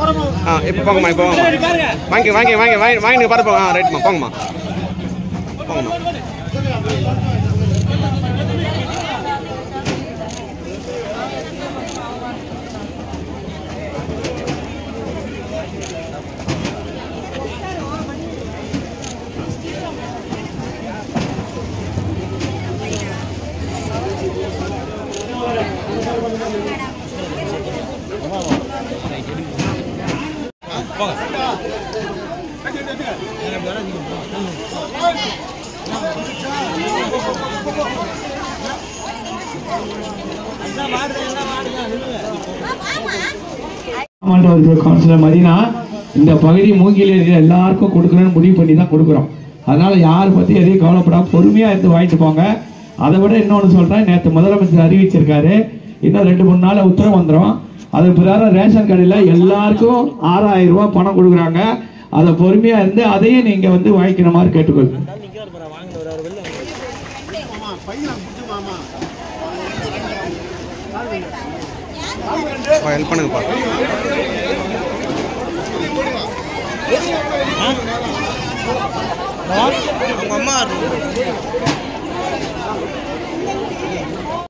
ஆ இப்போ போங்கம்மா இப்போ போங்கம்மா வாங்கி வாங்கி வாங்கி வாங்கி வாங்கி நீங்கள் பார்த்து போங்க ஆ ரைட்மா போங்கம்மா போங்கம்மா மாவட்ட கவுன்சிலர் மதினா இந்த பகுதி மூங்கில் ஏரியா எல்லாருக்கும் கொடுக்கணும்னு முடிவு பண்ணி தான் கொடுக்குறோம் அதனால யார் பத்தி எதையும் கவலைப்படாம பொறுமையா எடுத்து வாங்கிட்டு போங்க அதை விட இன்னொன்று சொல்றேன் நேற்று முதலமைச்சர் அறிவிச்சிருக்காரு இன்னும் ரெண்டு மூணு நாள் உத்தரவு வந்துடும் அது பிரகாரம் ரேஷன் கடையில் எல்லாருக்கும் ஆறாயிரம் ரூபாய் பணம் கொடுக்குறாங்க அதை பொறுமையா இருந்து அதையும் நீங்க வந்து வாங்கிக்கிற மாதிரி கேட்டுக்கொள்ளுங்க ஹெல்ப் பண்ணுங்கப்பா அவங்க அம்மா